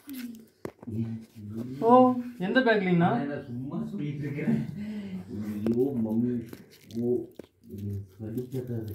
ஓ எந்த பேக்லிங்கண்ணா நான் சும்மா சொல்லிட்டு இருக்கிறேன் ஐயோ மம்மி ஓ இது வலிக்காது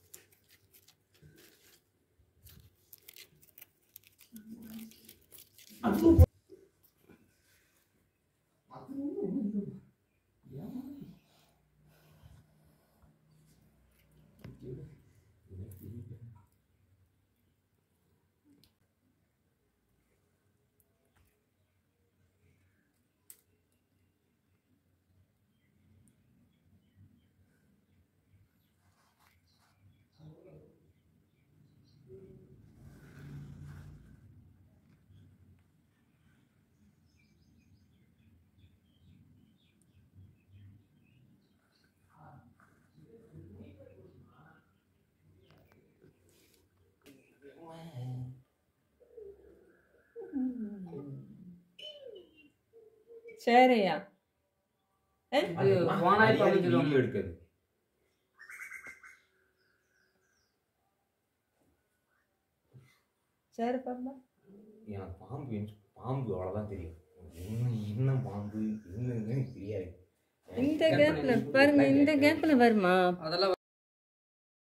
சரியா அது ஓனாய் பழஞ்சிடும் வீடியோ எடுக்காது சரி பாப்பா எனக்கு பாம்பு என்ன- பாம்பு அவ்வளோதான் தெரியும் என்ன என்ன பாம்பு என்னன்னு எனக்கு தெரியாது இந்த கேப்ல பாருங்க இந்த கேப்ல வருமா அதெல்லாம்